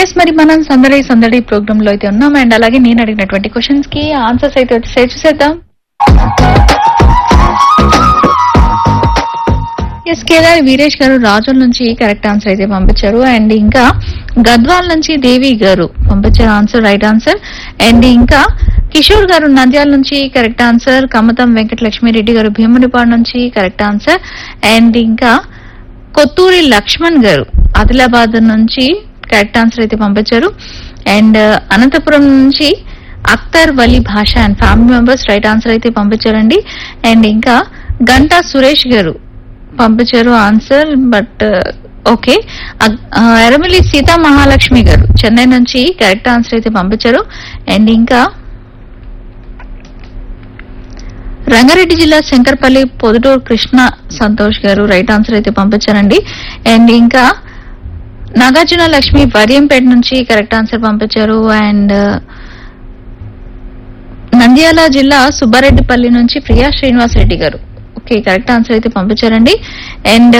yes మరి మనం సందడి సందడి ప్రోగ్రామ్ లో అయితే ఉన్నాం అండ్ అలాగే నేను అడిగినటువంటి క్వశ్చన్స్ కి ఆన్సర్స్ అయితే వచ్చేసాయి చూసేద్దాం ఎస్ కేదార్ వీరేష్ గారు రాజుల నుంచి కరెక్ట్ ఆన్సర్ అయితే పంపించారు అండ్ ఇంకా గద్వాల్ నుంచి దేవి గారు పంపించారు ఆన్సర్ రైట్ ఆన్సర్ అండ్ ఇంకా కిషోర్ గారు నంద్యాల నుంచి కరెక్ట్ ఆన్సర్ కమతం వెంకటలక్ష్మిరెడ్డి గారు భీమునిపాడు నుంచి కరెక్ట్ ఆన్సర్ అండ్ ఇంకా కొత్తూరి లక్ష్మణ్ గారు ఆదిలాబాద్ నుంచి కరెక్ట్ ఆన్సర్ అయితే పంపించారు అండ్ అనంతపురం నుంచి Akhtar Wali Basha and family members right answer అయితే పంపించారండి అండ్ ఇంకా గంటా సురేష్ గారు పంపించారు answer but okay Eramili Sita Mahalakshmi garu Chennai నుంచి కరెక్ట్ ఆన్సర్ అయితే పంపించారు అండ్ ఇంకా రంగారెడ్డి జిల్లా శంకర్పల్లి పొదుటూరు కృష్ణ సంతోష్ గారు రైట్ ఆన్సర్ అయితే పంపించారండి అండ్ ఇంకా నాగార్జున లక్ష్మి వరియంపేట నుంచి కరెక్ట్ ఆన్సర్ పంపించారు అండ్ నంద్యాల జిల్లా సుబ్బారెడ్డిపల్లి నుంచి ప్రియా శ్రీనివాస్ రెడ్డి గారు ఓకే కరెక్ట్ ఆన్సర్ అయితే పంపించారండి అండ్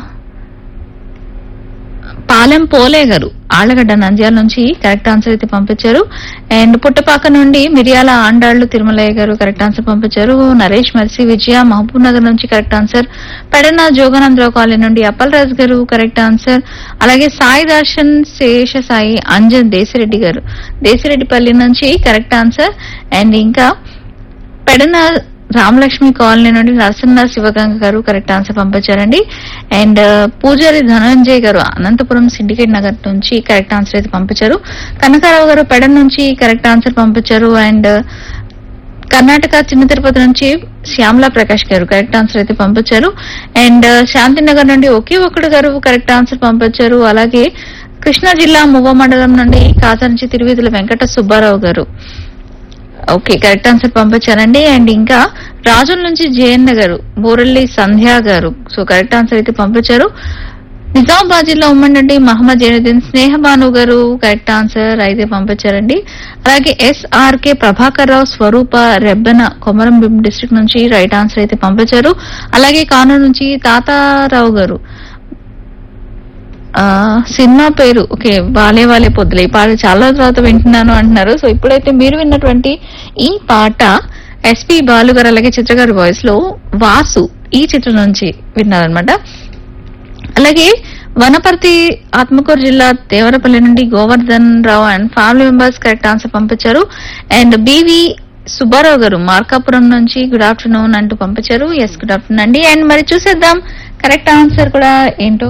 పాలెం పోలే గారు ఆళ్లగడ్డ నంద్యాల నుంచి కరెక్ట్ ఆన్సర్ అయితే పంపించారు అండ్ పుట్టపాక నుండి మిరియాల ఆండాళ్లు తిరుమలయ్య గారు కరెక్ట్ ఆన్సర్ పంపించారు నరేష్ మర్సి విజయ మహబూబ్ నగర్ నుంచి correct answer Pedana Joganandarao colony నుండి అప్పల్ రాజ్ గారు కరెక్ట్ ఆన్సర్ అలాగే సాయి దర్శన్ శేష సాయి అంజన్ దేశిరెడ్డి గారు దేశిరెడ్డిపల్లి నుంచి కరెక్ట్ ఆన్సర్ అండ్ ఇంకా పెడన రామలక్ష్మి కాలనీ నుండి నరసింహ శివగంగ గారు కరెక్ట్ ఆన్సర్ పంపించారండి అండ్ పూజారి ధనంజయ్ గారు అనంతపురం సిండికేట్ నగర్ నుంచి కరెక్ట్ ఆన్సర్ అయితే పంపించారు కనకారావు గారు పెడ నుంచి కరెక్ట్ ఆన్సర్ పంపించారు అండ్ కర్ణాటక చిన్న తిరుపతి నుంచి శ్యామలా ప్రకాష్ గారు కరెక్ట్ ఆన్సర్ అయితే పంపించారు అండ్ శాంతినగర్ నుండి ఒకే ఒక్కడు గారు కరెక్ట్ ఆన్సర్ పంపించారు అలాగే కృష్ణా జిల్లా మువ్వ మండలం నుండి కాసా నుంచి తిరువిధుల Venkata Subbarao garu okay correct answer పంపించారండి అండ్ ఇంకా రాజుల నుంచి జయన్న గారు బోరల్లి సంధ్య గారు సో కరెక్ట్ ఆన్సర్ అయితే పంపించారు నిజామాబాద్ జిల్లా ఉమ్మడి మహమ్మద్ జైనుద్దీన్ స్నేహబాను గారు కరెక్ట్ ఆన్సర్ అయితే పంపించారండి అలాగే ఎస్ఆర్కే ప్రభాకర్ రావు స్వరూప రెబ్బెన కొమరంభీం డిస్ట్రిక్ట్ నుంచి రైట్ ఆన్సర్ అయితే పంపించారు అలాగే కానూరు నుంచి తాతారావు గారు ఆ సినిమా పేరు ఓకే వాలే వాలే పొద్దులే ఈ పాట చాలా తర్వాత వింటున్నాను అంటున్నారు సో ఇప్పుడైతే మీరు విన్నటువంటి ఈ పాట ఎస్పి బాలు గారు అలాగే చిత్ర గారి వాయిస్ లో వాసు ఈ చిత్రం నుంచి విన్నారనమాట అలాగే వనపర్తి ఆత్మకూరు జిల్లా దేవరపల్లి నుండి Govardhan Rao and family members correct answer పంపించారు అండ్ బివి సుబ్బారావు గారు మార్కాపురం నుంచి గుడ్ ఆఫ్టర్నూన్ అంటూ పంపించారు ఎస్ గుడ్ ఆఫ్టర్నూన్ అండి అండ్ మరి చూసేద్దాం కరెక్ట్ ఆన్సర్ కూడా ఏంటో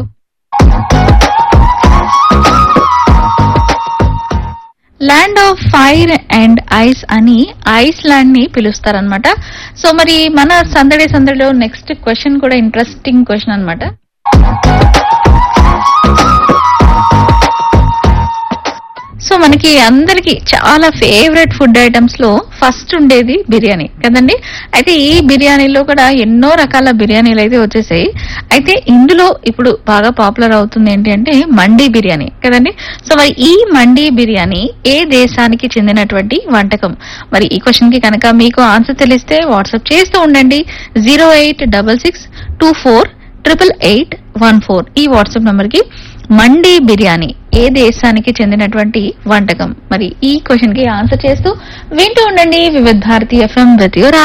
land of fire and ice అని ఐస్ ల్యాండ్ ని పిలుస్తారనమాట సో మరి మన సందడి సందడిలో నెక్స్ట్ క్వశ్చన్ కూడా ఇంట్రెస్టింగ్ క్వశ్చన్ అన్నమాట సో మనకి అందరికి చాలా ఫేవరెట్ ఫుడ్ ఐటమ్స్ లో ఫస్ట్ ఉండేది బిర్యానీ కదండి అయితే ఈ బిర్యానీలో కూడా ఎన్నో రకాల బిర్యానీలు అయితే వచ్చేసాయి అయితే ఇందులో ఇప్పుడు బాగా పాపులర్ అవుతుంది ఏంటి అంటే మండీ బిర్యానీ కదండి సో మరి ఈ మండీ బిర్యానీ ఏ దేశానికి చెందినటువంటి వంటకం మరి ఈ క్వశ్చన్ కి కనుక మీకు ఆన్సర్ తెలిస్తే వాట్సాప్ చేస్తూ ఉండండి zero eight double six two four triple eight one four ఈ వాట్సాప్ నంబర్ కి మండీ బిర్యానీ ఏ దేశానికి చెందినటువంటి వంటకం మరి ఈ క్వశ్చన్ కి ఆన్సర్ చేస్తూ వింటూ ఉండండి వివిధ భారతి ఎఫ్ఎం విత్ యువర్